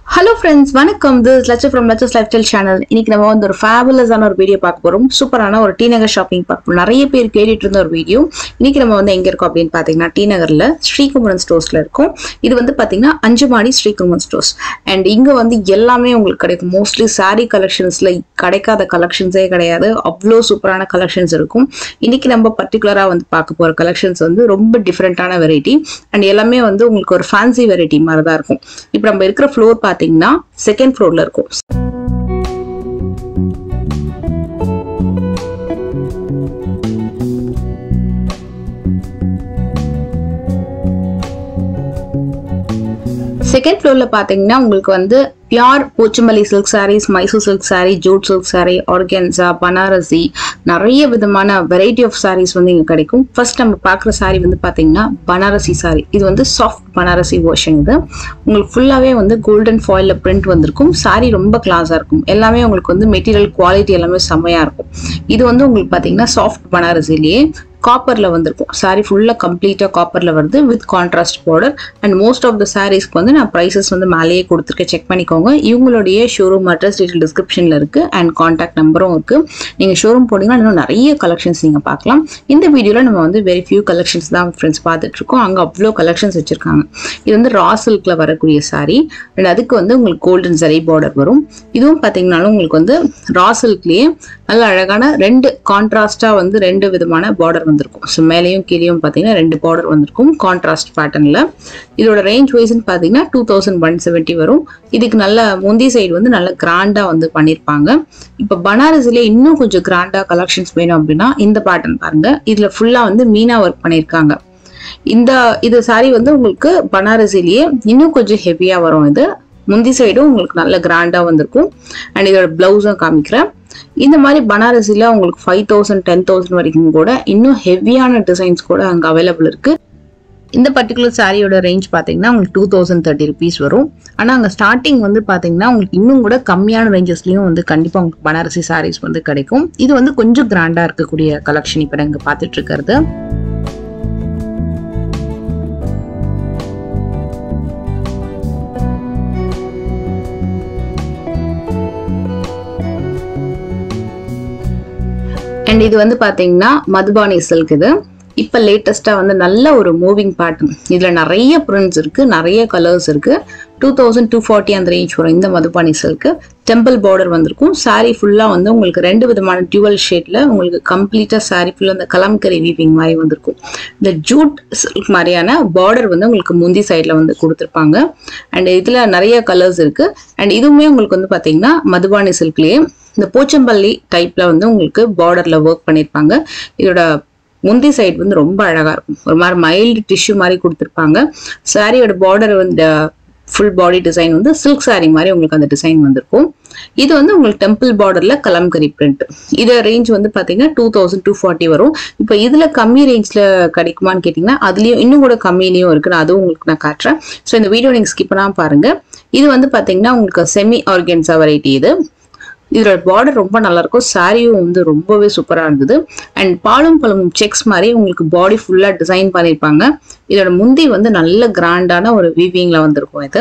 hello friends வணக்கம் this Laksha from Lakshas lifestyle channel இன்னைக்கு நம்ம வந்து ஒரு ஃபேபுலஸான ஒரு வீடியோ பார்க்க போறோம் சூப்பரான ஒரு டி நகர் ஷாப்பிங் பார்க்க போறோம் நிறைய பேர் கேட்டுட்டு இருந்த ஒரு வீடியோ இன்னைக்கு நம்ம வந்து எங்க இருக்கோம் அப்படின்னு பார்த்தீங்கன்னா டி நகர்ல ஸ்ரீகுமரன் ஸ்டோர்ஸ்ல இருக்கும் இது வந்து பார்த்தீங்கன்னா அஞ்சு மாடி ஸ்ரீகுமரன் ஸ்டோர்ஸ் அண்ட் இங்க வந்து எல்லாமே உங்களுக்கு கிடைக்கும் மோஸ்ட்லி saree கலெக்ஷன்ஸ்ல கிடைக்காத கலெக்ஷன்ஸே கிடையாது அவ்வளோ சூப்பரான கலெக்ஷன்ஸ் இருக்கும் இன்னைக்கு நம்ம பர்டிகுலராக வந்து பார்க்க போற கலெக்ஷன்ஸ் வந்து ரொம்ப டிஃப்ரெண்ட்டான வெரைட்டி அண்ட் எல்லாமே வந்து உங்களுக்கு ஒரு ஃபேன்சி வெரைட்டி மாதிரி தான் இருக்கும் இப்போ நம்ம இருக்கிற ஃப்ளோர் பார்த்தீங்கன்னா செகண்ட் ஃப்ளோர்ல இருக்கும் செகண்ட் ஃப்ளோர்ல பாத்தீங்கன்னா உங்களுக்கு வந்து pure Pochampally silk sarees Mysore silk saree jute silk saree organza Banarasi நிறைய விதமான வெரைட்டி ஆஃப் சாரீஸ் வந்து இங்க கிடைக்கும் ஃபர்ஸ்ட் நம்ம பார்க்குற சாரீ வந்து பாத்தீங்கன்னா பனாரசி சாரீ இது வந்து சாஃப்ட் பனாரசி வெர்ஷன் இது உங்களுக்கு ஃபுல்லாவே வந்து கோல்டன் ஃபாயில்ல பிரிண்ட் வந்திருக்கும் சாரீ ரொம்ப கிளாஸா இருக்கும் எல்லாமே உங்களுக்கு வந்து மெட்டீரியல் குவாலிட்டி எல்லாமே செம்மையா இருக்கும் இது வந்து உங்களுக்கு பாத்தீங்கன்னா சாஃப்ட் பனாரசிலேயே காப்பர்ல வந்திருக்கும் சாரி ஃபுல்லா கம்ப்ளீட்டா காப்பர்ல வருது with contrast border and most of the சாரீஸ்க்கு வந்து நான் ப்ரைசஸ் வந்து மேலேயே கொடுத்துருக்கேன் செக் பண்ணிக்கோங்க இவங்களுடைய ஷோரூம் அட்ரஸ் டீட்டெயில் டிஸ்கிரிப்ஷன்ல இருக்கு அண்ட் கான்டாக்ட் நம்பரும் இருக்கு நீங்க ஷோரூம் போனீங்கன்னா இன்னும் நிறைய கலெக்ஷன்ஸ் நீங்க பார்க்கலாம் இந்த வீடியோல நம்ம வந்து வெரி ஃபியூ கலெக்ஷன்ஸ் தான் ஃப்ரெண்ட்ஸ் பார்த்துட்டு இருக்கோம் அங்க அவ்வளோ கலெக்ஷன்ஸ் வச்சிருக்காங்க இது வந்து ரா சில்க்ல வரக்கூடிய சாரி அண்ட் அதுக்கு வந்து உங்களுக்கு கோல்டன் சரி பார்டர் வரும் இதுவும் பார்த்தீங்கன்னாலும் உங்களுக்கு வந்து ரா சில்க்லயே நல்ல அழகான ரெண்டு கான்ட்ராஸ்டா வந்து ரெண்டு விதமான பார்டர் வந்திருக்கும் ஸோ மேலேயும் கீழேயும் பார்த்தீங்கன்னா ரெண்டு பார்டர் வந்திருக்கும் கான்ட்ராஸ்ட் பேட்டர்னில் இதோட ரேஞ்ச் வைஸ்னு பார்த்தீங்கன்னா டூ தௌசண்ட் ஒன் செவன்ட்டி வரும் இதுக்கு நல்ல முந்தி சைடு வந்து நல்ல கிராண்டாக வந்து பண்ணியிருப்பாங்க இப்போ பனாரஸ்லேயே இன்னும் கொஞ்சம் கிராண்டாக கலெக்ஷன்ஸ் வேணும் அப்படின்னா இந்த பேட்டர்ன் பாருங்க இதில் ஃபுல்லாக வந்து மீனா ஒர்க் பண்ணியிருக்காங்க இந்த இது சாரி வந்து உங்களுக்கு பனாரசிலேயே இன்னும் கொஞ்சம் ஹெவியாக வரும் இது முந்தி சைடும் உங்களுக்கு நல்ல கிராண்டாக வந்திருக்கும் அண்ட் இதோட ப்ளவுஸும் காமிக்கிறேன் இந்த மாதிரி பனாரசில உங்களுக்கு ஃபைவ் தௌசண்ட் டென் தௌசண்ட் வரைக்கும் கூட இன்னும் ஹெவியான டிசைன்ஸ் கூட அங்கே அவைலபிள் இருக்கு இந்த பர்டிகுலர் சாரியோட ரேஞ்ச் பார்த்தீங்கன்னா உங்களுக்கு டூ தௌசண்ட் தேர்ட்டி ருபீஸ் வரும் ஆனால் அங்கே ஸ்டார்டிங் வந்து பார்த்தீங்கன்னா உங்களுக்கு இன்னும் கூட கம்மியான ரேஞ்சஸ்லையும் வந்து கண்டிப்பாக உங்களுக்கு பனாரசி சாரீஸ் வந்து கிடைக்கும் இது வந்து கொஞ்சம் கிராண்டாக இருக்கக்கூடிய கலெக்ஷன் இப்போ நாங்கள் பார்த்துட்டு இருக்கிறது அண்ட் இது வந்து பாத்தீங்கன்னா மதுபானி சில்க் இது இப்போ லேட்டஸ்ட்டாக வந்து நல்ல ஒரு மூவிங் பேட்டர்ன் இதில் நிறைய பிரிண்ட்ஸ் இருக்கு நிறைய கலர்ஸ் இருக்கு டூ தௌசண்ட் டூ ஃபார்ட்டி அந்த ரேஞ்ச் வரும் இந்த மதுபானி சில்க்கு டெம்பிள் பார்டர் வந்திருக்கும் சாரீ ஃபுல்லாக வந்து உங்களுக்கு ரெண்டு விதமான டியூவல் ஷேட்ல உங்களுக்கு கம்ப்ளீட்டாக சாரீ ஃபுல்லாக அந்த கலம்கரி வீவிங் மாதிரி வந்திருக்கும் இந்த ஜூட் சில்க் மாதிரியான பார்டர் வந்து உங்களுக்கு முந்தி சைடில் வந்து கொடுத்துருப்பாங்க அண்ட் இதில் நிறைய கலர்ஸ் இருக்கு அண்ட் இதுவுமே உங்களுக்கு வந்து பார்த்தீங்கன்னா மதுபானி சில்க்லேயே இந்த போச்சம்பள்ளி டைப்ல வந்து உங்களுக்கு பார்டர்ல ஒர்க் பண்ணியிருப்பாங்க இதோட முந்தி சைடு வந்து ரொம்ப அழகா இருக்கும் ஒரு மாதிரி மைல்டு டிஷ்யூ மாதிரி கொடுத்துருப்பாங்க சாரியோட பார்டர் வந்து ஃபுல் பாடி டிசைன் வந்து சில்க் சாரி மாதிரி உங்களுக்கு அந்த டிசைன் வந்திருக்கும் இது வந்து உங்களுக்கு டெம்பிள் பார்டர்ல கலம்கரி பிரிண்ட் இது ரேஞ்ச் வந்து பாத்தீங்கன்னா டூ தௌசண்ட் டூ ஃபார்ட்டி வரும் இப்போ இதுல கம்மி ரேஞ்ச்ல கிடைக்குமான்னு கேட்டீங்கன்னா அதுலயும் இன்னும் கூட கம்மியிலையும் இருக்கு நான் அதுவும் உங்களுக்கு நான் காட்டுறேன் ஸோ இந்த வீடியோ நீங்க ஸ்கிப் பண்ணாம பாருங்க இது வந்து பாத்தீங்கன்னா உங்களுக்கு செமி ஆர்கன்ஸா வெரைட்டி இது இதோட பார்டர் ரொம்ப நல்லா இருக்கும் சாரியும் வந்து ரொம்பவே சூப்பரா இருந்தது அண்ட் பாலும் பழமும் செக்ஸ் மாதிரி உங்களுக்கு பாடி ஃபுல்லா டிசைன் பண்ணியிருப்பாங்க இதோட முந்தி வந்து நல்ல கிராண்டான ஒரு வீவிங்ல வந்திருக்கும் இது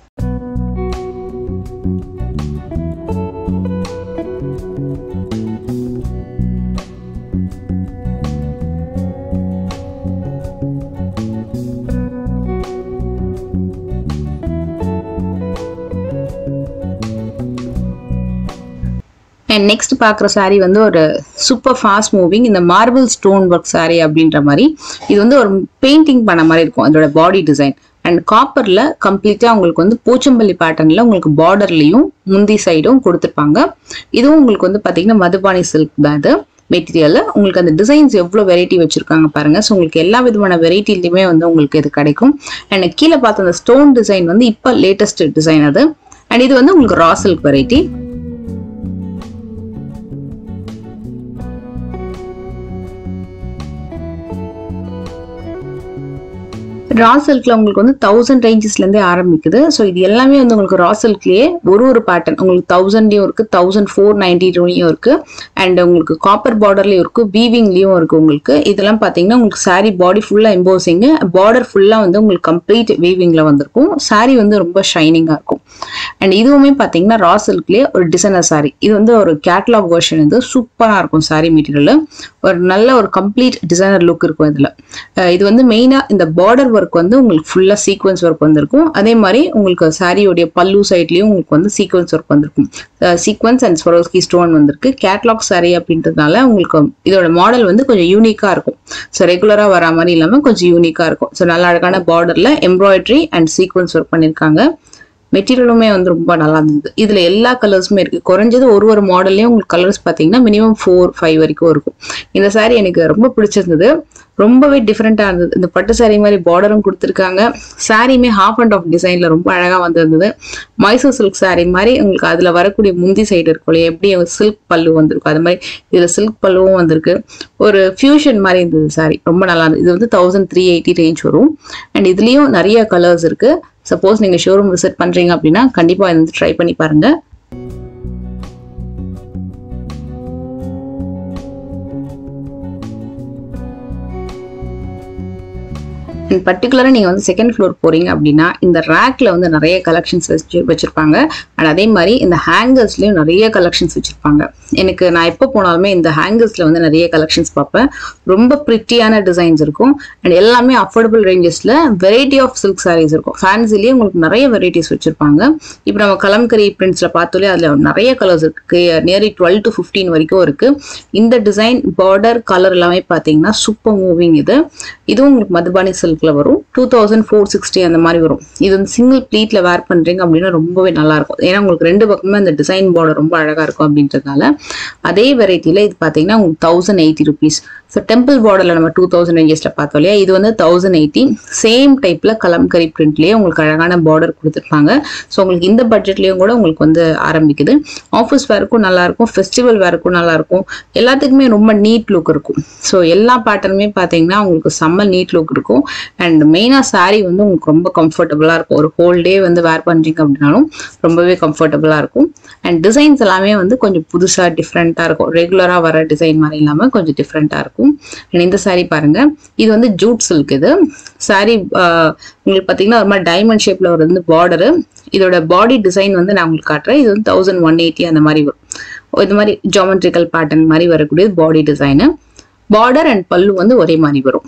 அண்ட் நெக்ஸ்ட் பார்க்குற சாரீ வந்து ஒரு சூப்பர் ஃபாஸ்ட் மூவிங் இந்த மார்பிள் ஸ்டோன் ஒர்க் சாரீ அப்படின்ற மாதிரி இது வந்து ஒரு பெயிண்டிங் பண்ண மாதிரி இருக்கும் அதோட பாடி டிசைன் அண்ட் காப்பர்ல கம்ப்ளீட்டா உங்களுக்கு வந்து பூச்சம்பள்ளி பேட்டர்ன்ல உங்களுக்கு பார்டர்லயும் முந்தி சைடும் கொடுத்துருப்பாங்க இதுவும் உங்களுக்கு வந்து பாத்தீங்கன்னா மதுபானி சில்க் தான் இது மெட்டீரியல் உங்களுக்கு அந்த டிசைன்ஸ் எவ்வளோ வெரைட்டி வச்சிருக்காங்க பாருங்க ஸோ உங்களுக்கு எல்லா விதமான வெரைட்டிலையுமே வந்து உங்களுக்கு இது கிடைக்கும் அண்ட் கீழே பார்த்த அந்த ஸ்டோன் டிசைன் வந்து இப்போ லேட்டஸ்ட் டிசைன் அது அண்ட் இது வந்து உங்களுக்கு ரா சில்க் வெரைட்டி ரா சில்க்ல உங்களுக்கு வந்து தௌசண்ட் ரேஞ்சஸ்ல இருந்தே ஆரம்பிக்குது ஸோ இது எல்லாமே வந்து உங்களுக்கு ரா சில்க்லயே ஒரு ஒரு பேட்டர்ன் உங்களுக்கு தௌசண்ட்லயும் இருக்கு தௌசண்ட் ஃபோர் நைன்டிலையும் இருக்கு அண்ட் உங்களுக்கு காப்பர் பார்டர்லயும் இருக்கு வீவிங்லயும் இருக்கு உங்களுக்கு இதெல்லாம் பாத்தீங்கன்னா உங்களுக்கு saree பாடி ஃபுல்லா எம்போசிங் பார்டர் ஃபுல்லா வந்து உங்களுக்கு கம்ப்ளீட் வீவிங்ல வந்திருக்கும் saree வந்து ரொம்ப ஷைனிங்கா இருக்கும் அண்ட் இதுவுமே பார்த்தீங்கன்னா ரா சில்க்லேயே ஒரு டிசைனர் saree இது வந்து ஒரு கேட்லாக் வெர்ஷன் இது சூப்பராக இருக்கும் saree மெட்டீரியல் ஒரு நல்ல ஒரு கம்ப்ளீட் டிசைனர் லுக் இருக்கும் இதில் இது வந்து மெயினாக இந்த பார்டர் ஒர்க் வந்து உங்களுக்கு ஃபுல்லாக சீக்வன்ஸ் ஒர்க் வந்திருக்கும் அதே மாதிரி உங்களுக்கு சாரியோடைய பல்லு சைட்லேயும் உங்களுக்கு வந்து சீக்வன்ஸ் ஒர்க் வந்திருக்கும் சீக்வன்ஸ் அண்ட் ஸ்வரோஸ்கி ஸ்டோன் வந்திருக்கு கேட்லாக் saree அப்படின்றதுனால உங்களுக்கு இதோட மாடல் வந்து கொஞ்சம் யூனிக்காக இருக்கும் ஸோ ரெகுலராக வர மாதிரி இல்லாமல் கொஞ்சம் யூனிக்காக இருக்கும் ஸோ நல்ல அழகான பார்டரில் எம்ப்ராய்டரி அண்ட் சீக்வன்ஸ் ஒர்க் பண்ணியிருக்காங்க மெட்டீரியலுமே வந்து ரொம்ப நல்லா இருந்தது இதுல எல்லா கலர்ஸுமே இருக்கு குறைஞ்சது ஒரு ஒரு மாடல்லையும் உங்களுக்கு கலர்ஸ் பார்த்தீங்கன்னா மினிமம் ஃபோர் ஃபைவ் வரைக்கும் இருக்கும் இந்த saree எனக்கு ரொம்ப பிடிச்சிருந்தது ரொம்பவே டிஃப்ரெண்டா இருந்தது இந்த பட்டு saree மாதிரி பார்டரும் கொடுத்துருக்காங்க சாரியுமே ஹாஃப் அண்ட் ஆஃப் டிசைன்ல ரொம்ப அழகா வந்திருந்தது மைசூர் சில்க் saree மாதிரி உங்களுக்கு அதுல வரக்கூடிய முந்தி சைடு இருக்கும் இல்லையா எப்படி சில்க் பல்லு வந்திருக்கும் அது மாதிரி இதுல சில்க் பல்லுவும் வந்திருக்கு ஒரு ஃபியூஷன் மாதிரி இருந்தது saree ரொம்ப நல்லா இருந்தது இது வந்து தௌசண்ட் த்ரீ எயிட்டி ரேஞ்ச் வரும் அண்ட் இதுலயும் நிறைய கலர்ஸ் இருக்கு சப்போஸ் நீங்க ஷோரூம் விசிட் பண்றீங்க அப்படின்னா கண்டிப்பா இதை வந்து ட்ரை பண்ணி பாருங்க அண்ட் பர்டிகுலராக நீங்கள் வந்து செகண்ட் ஃப்ளோர் போகிறீங்க அப்படின்னா இந்த ரேக்கில் வந்து நிறைய கலெக்ஷன்ஸ் வச்சு வச்சுருப்பாங்க அண்ட் அதே மாதிரி இந்த ஹேங்கர்ஸ்லேயும் நிறைய கலெக்ஷன்ஸ் வச்சுருப்பாங்க எனக்கு நான் எப்போ போனாலுமே இந்த ஹேங்கர்ஸில் வந்து நிறைய கலெக்ஷன்ஸ் பார்ப்பேன் ரொம்ப ப்ரிட்டியான டிசைன்ஸ் இருக்கும் அண்ட் எல்லாமே அஃபோர்டபுள் ரேஞ்சஸில் வெரைட்டி ஆஃப் சில்க் சாரீஸ் இருக்கும் ஃபேன்சிலேயே உங்களுக்கு நிறைய வெரைட்டிஸ் வச்சுருப்பாங்க இப்போ நம்ம கலம்கரி பிரிண்ட்ஸில் பார்த்தோலே அதில் நிறைய கலர்ஸ் இருக்குது நியர்லி டுவெல் டு ஃபிஃப்டீன் வரைக்கும் இருக்குது இந்த டிசைன் பார்டர் கலர் எல்லாமே பார்த்தீங்கன்னா சூப்பர் மூவிங் இது இதுவும் உங்களுக்கு மதுபானி சில்க்ல வரும் டூ தௌசண்ட் ஃபோர் சிக்ஸ்டி அந்த மாதிரி வரும் இது வந்து சிங்கிள் ப்ளீட்ல வேர் பண்றீங்க அப்படின்னா ரொம்பவே நல்லா இருக்கும் ஏன்னா உங்களுக்கு ரெண்டு பக்கமே அந்த டிசைன் பார்டர் ரொம்ப அழகா இருக்கும் அப்படின்றதுனால அதே வெரைட்டில இது பார்த்தீங்கன்னா உங்களுக்கு thousand eighty rupees so temple பார்டர்ல நம்ம டூ தௌசண்ட் ரேஞ்சஸ்ல பார்த்தோம் இல்லையா இது வந்து தௌசண்ட் எயிட்டி சேம் டைப்ல கலம்கரி பிரிண்ட்லயே உங்களுக்கு அழகான பார்டர் கொடுத்துருப்பாங்க ஸோ உங்களுக்கு இந்த பட்ஜெட்லயும் கூட உங்களுக்கு வந்து ஆரம்பிக்குது ஆஃபீஸ் வேருக்கும் நல்லா இருக்கும் ஃபெஸ்டிவல் வேருக்கும் நல்லா இருக்கும் எல்லாத்துக்குமே ரொம்ப நீட் லுக் இருக்கும் ஸோ எல்லா பேட்டர்னுமே பார்த்தீங்கன்னா உங்களுக்கு செம்ம நீட் லுக் இருக்கும் அண்ட் மெயினாக saree வந்து உங்களுக்கு ரொம்ப கம்ஃபர்டபுளாக இருக்கும் ஒரு ஹோல் டே வந்து வேர் பண்ணுறீங்க அப்படின்னாலும் ரொம்பவே கம்ஃபர்டபுளாக இருக்கும் அண்ட் டிசைன்ஸ் எல்லாமே வந்து கொஞ்சம் புதுசாக டிஃப்ரெண்ட்டாக இருக்கும் ரெகுலராக வர டிசைன் மாதிரி இல்லாமல் கொஞ்சம் டிஃப்ரெண்ட்டாக இருக்கும் அண்ட் இந்த saree பாருங்க இது வந்து ஜூட் சில்க் இது saree ஆஹ், உங்களுக்கு பார்த்தீங்கன்னா ஒரு மாதிரி டைமண்ட் ஷேப்பில் ஒரு வந்து பார்டரு இதோட பாடி டிசைன் வந்து நான் உங்களுக்கு காட்டுறேன் இது வந்து தௌசண்ட் ஒன் எயிட்டி அந்த மாதிரி வரும் இது மாதிரி ஜாமெட்ரிக்கல் பேட்டர்ன் மாதிரி வரக்கூடியது பாடி டிசைனு பார்டர் அண்ட் பல்லு வந்து ஒரே மாதிரி வரும்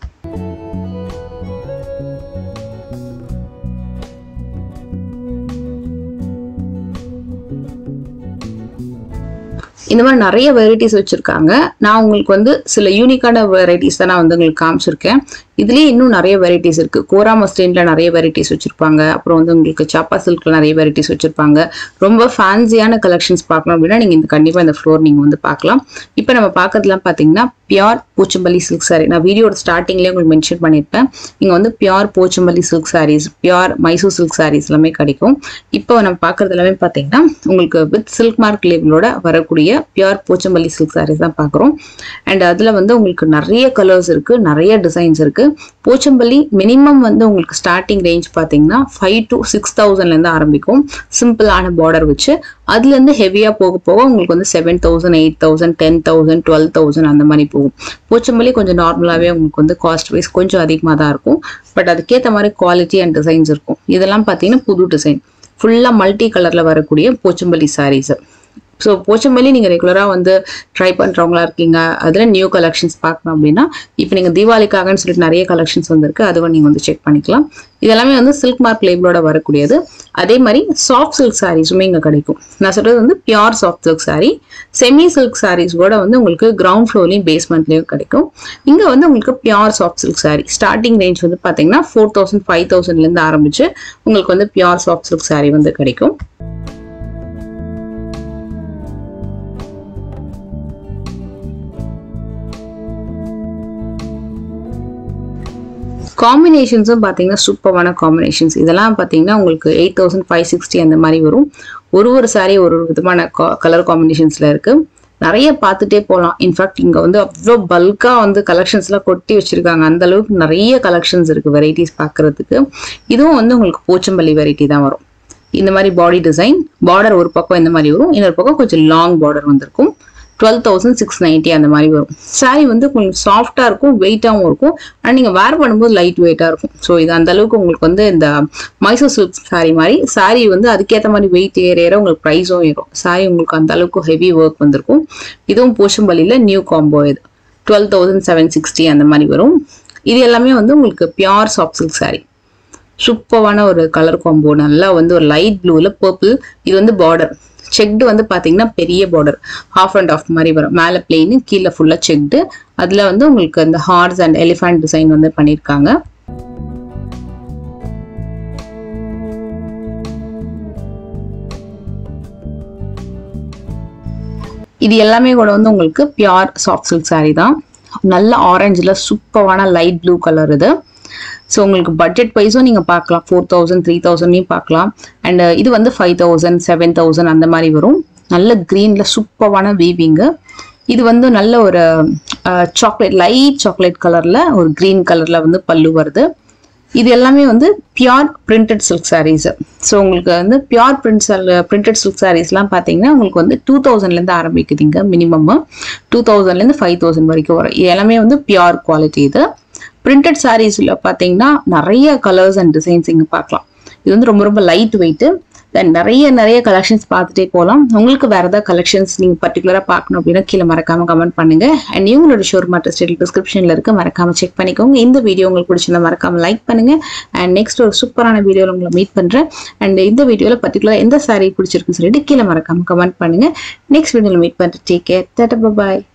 இந்த மாதிரி நிறைய வெரைட்டிஸ் வச்சிருக்காங்க நான் உங்களுக்கு வந்து சில யூனிக்கான வெரைட்டிஸ் தான் நான் வந்து உங்களுக்கு காமிச்சிருக்கேன் இதுலயே இன்னும் நிறைய வெரைட்டிஸ் இருக்கு கோரா மஸ்லின்ல நிறைய வெரைட்டிஸ் வச்சிருப்பாங்க அப்புறம் வந்து உங்களுக்கு சாப்பா சில்க்ல நிறைய வெரைட்டிஸ் வச்சிருப்பாங்க ரொம்ப ஃபேன்சியான கலெக்ஷன்ஸ் பார்க்கணும் அப்படின்னா நீங்க இந்த கண்டிப்பா இந்த ஃப்ளோர் நீங்க வந்து பார்க்கலாம் இப்போ நம்ம பார்க்கறதுலாம் பாத்தீங்கன்னா பியூர் போச்சம்பள்ளி சில்க் saree நான் வீடியோட ஸ்டார்டிங்லேயே உங்களுக்கு மென்ஷன் பண்ணியிருப்பேன் இங்க வந்து pure Pochampally silk sarees pure Mysore silk sarees எல்லாமே கிடைக்கும் இப்போ நம்ம பார்க்கறது எல்லாமே பார்த்தீங்கன்னா உங்களுக்கு வித் சில்க் மார்க் லேபிளோட வரக்கூடிய பியூர் போச்சம்பள்ளி சில்க் sarees தான் பார்க்குறோம் அண்ட் அதில் வந்து உங்களுக்கு நிறைய கலர்ஸ் இருக்கு நிறைய டிசைன்ஸ் இருக்கு போச்சம்பள்ளி மினிமம் வந்து உங்களுக்கு ஸ்டார்டிங் ரேஞ்ச் பார்த்தீங்கன்னா ஃபைவ் டு சிக்ஸ் தௌசண்ட்லேருந்து ஆரம்பிக்கும் சிம்பிளான பார்டர் வச்சு அதுலேருந்து ஹெவியாக போக போக உங்களுக்கு வந்து seven thousand eight thousand ten thousand twelve thousand அந்த மாதிரி போகும் போச்சம்பள்ளி கொஞ்சம் நார்மலாகவே உங்களுக்கு வந்து காஸ்ட் வைஸ் கொஞ்சம் அதிகமாக தான் இருக்கும் பட் அதுக்கேற்ற மாதிரி குவாலிட்டி அண்ட் டிசைன்ஸ் இருக்கும் இதெல்லாம் பார்த்தீங்கன்னா புது டிசைன் ஃபுல்லாக மல்டி கலரில் வரக்கூடிய போச்சம்பள்ளி சாரீஸ் ஸோ போச்சம்பள்ளி நீங்கள் ரெகுலராக வந்து ட்ரை பண்ணுறவங்களா இருக்கீங்க அதில் நியூ கலெக்ஷன்ஸ் பார்க்கணும் அப்படின்னா இப்போ நீங்கள் தீபாவளிக்காகன்னு சொல்லிட்டு நிறைய கலெக்ஷன்ஸ் வந்திருக்கு அதுவும் நீங்கள் வந்து செக் பண்ணிக்கலாம் இதெல்லாமே வந்து சில்க் மார்க் லேபிளோட வரக்கூடியது அதே மாதிரி சாஃப்ட் சில்க் சாரீஸுமே இங்கே கிடைக்கும் நான் சொல்கிறது வந்து pure soft silk saree semi silk sarees கூட வந்து உங்களுக்கு கிரவுண்ட் ஃப்ளோர்லையும் பேஸ்மெண்ட்லேயும் கிடைக்கும் இங்கே வந்து உங்களுக்கு pure soft silk saree starting range வந்து பார்த்தீங்கன்னா ஃபோர் தௌசண்ட் ஃபைவ் தௌசண்ட்லேருந்து ஆரம்பிச்சு உங்களுக்கு வந்து பியூர் சாஃப்ட் சில்க் saree வந்து கிடைக்கும் காம்பினேஷன்ஸும் பார்த்தீங்கன்னா சூப்பரான காம்பினேஷன்ஸ் இதெல்லாம் பார்த்தீங்கன்னா உங்களுக்கு எயிட் தௌசண்ட் ஃபைவ் சிக்ஸ்டி அந்த மாதிரி வரும் ஒரு ஒரு saree ஒரு ஒரு விதமான கலர் காம்பினேஷன்ஸில் இருக்கு நிறைய பார்த்துட்டே போகலாம் இன்ஃபேக்ட் இங்கே வந்து அவ்வளோ பல்காக வந்து கலெக்ஷன்ஸ்லாம் கொட்டி வச்சிருக்காங்க அந்த அளவுக்கு நிறைய கலெக்ஷன்ஸ் இருக்கு வெரைட்டிஸ் பார்க்கறதுக்கு இதுவும் வந்து உங்களுக்கு போச்சம்பள்ளி வெரைட்டி தான் வரும் இந்த மாதிரி பாடி டிசைன் பார்டர் ஒரு பக்கம் இந்த மாதிரி வரும் இன்னொரு பக்கம் கொஞ்சம் லாங் பார்டர் வந்திருக்கும் டுவெல் தௌசண்ட் சிக்ஸ் நைன்ட்டி அந்த மாதிரி வரும் saree வந்து கொஞ்சம் சாஃப்டாக இருக்கும் வெயிட்டாகவும் இருக்கும் ஆனால் நீங்கள் வேர் பண்ணும்போது லைட் வெயிட்டாக இருக்கும் ஸோ இது அந்த அளவுக்கு உங்களுக்கு வந்து இந்த மைசூர் சில்க் saree மாதிரி saree வந்து அதுக்கேற்ற மாதிரி வெயிட் ஏற ஏற உங்களுக்கு ப்ரைஸும் ஏறும் saree உங்களுக்கு அந்த அளவுக்கு ஹெவி ஒர்க் வந்திருக்கும் இதுவும் போஷம்பள்ளியில் நியூ காம்போ இது டுவெல் தௌசண்ட் செவன் சிக்ஸ்டி அந்த மாதிரி வரும் இது எல்லாமே வந்து உங்களுக்கு பியூர் சாஃப்ட் சில்க் saree சூப்பரான ஒரு கலர் காம்போ நல்லா வந்து ஒரு லைட் ப்ளூவில் பர்பிள் இது வந்து பார்டர் செக்டு வந்து பார்த்தீங்கன்னா பெரிய பார்டர் ஹாஃப் அண்ட் ஆஃப் மாதிரி வரும் மேலே பிளெயின் கீழே ஃபுல்லாக செக்டு அதில் வந்து உங்களுக்கு இந்த ஹார்ஸ் அண்ட் எலிஃபண்ட் டிசைன் வந்து பண்ணியிருக்காங்க இது எல்லாமே கூட வந்து உங்களுக்கு பியூர் சாஃப்ட் சில்க் saree தான் நல்ல ஆரஞ்சில் சூப்பரான லைட் ப்ளூ கலர் இது ஸோ உங்களுக்கு பட்ஜெட் வைஸும் நீங்கள் பார்க்கலாம் ஃபோர் தௌசண்ட் த்ரீ தௌசண்ட்லையும் பார்க்கலாம் அண்ட் இது வந்து ஃபைவ் தௌசண்ட் செவன் தௌசண்ட் அந்த மாதிரி வரும் நல்ல க்ரீனில் சூப்பரான வீவிங்கு இது வந்து நல்ல ஒரு சாக்லேட் லைட் சாக்லேட் கலரில் ஒரு க்ரீன் கலரில் வந்து பல்லு வருது இது எல்லாமே வந்து pure printed silk sarees so உங்களுக்கு வந்து பியூர் பிரிண்ட் பிரிண்டட் சில்க் சாரீஸ்லாம் பார்த்தீங்கன்னா உங்களுக்கு வந்து டூ தௌசண்ட்லேருந்து ஆரம்பிக்குதுங்க மினிமம் டூ தௌசண்ட்லேருந்து ஃபைவ் தௌசண்ட் வரைக்கும் வரும் இது எல்லாமே வந்து பியூர் குவாலிட்டி இது பிரிண்டட் சாரீஸில் பார்த்தீங்கன்னா நிறைய கலர்ஸ் அண்ட் டிசைன்ஸ் இங்கே பார்க்கலாம் இது வந்து ரொம்ப ரொம்ப லைட் வெயிட்டு தென் நிறைய நிறைய கலெக்ஷன்ஸ் பார்த்துட்டே போகலாம் உங்களுக்கு வேற ஏதாவது கலெக்ஷன்ஸ் நீங்கள் பர்டிகுலராக பார்க்கணும் அப்படின்னா கீழே மறக்காம கமெண்ட் பண்ணுங்க அண்ட் இவங்களோட ஷோர் அட்ரஸ் டிஸ்கிரிப்ஷனில் இருக்க மறக்காம செக் பண்ணிக்கோங்க இந்த வீடியோ உங்களுக்கு பிடிச்சிருந்தா மறக்காம லைக் பண்ணுங்க அண்ட் நெக்ஸ்ட் ஒரு சூப்பரான வீடியோவில் உங்களை மீட் பண்ணுறேன் அண்ட் இந்த வீடியோவில் பர்டிகுலர் எந்த சாரீ பிடிச்சிருக்குன்னு சொல்லிட்டு கீழே மறக்காம கமெண்ட் பண்ணுங்க நெக்ஸ்ட் வீடியோவில் மீட் பண்ணிட்டு டேக் கேர் தட்ட பாய்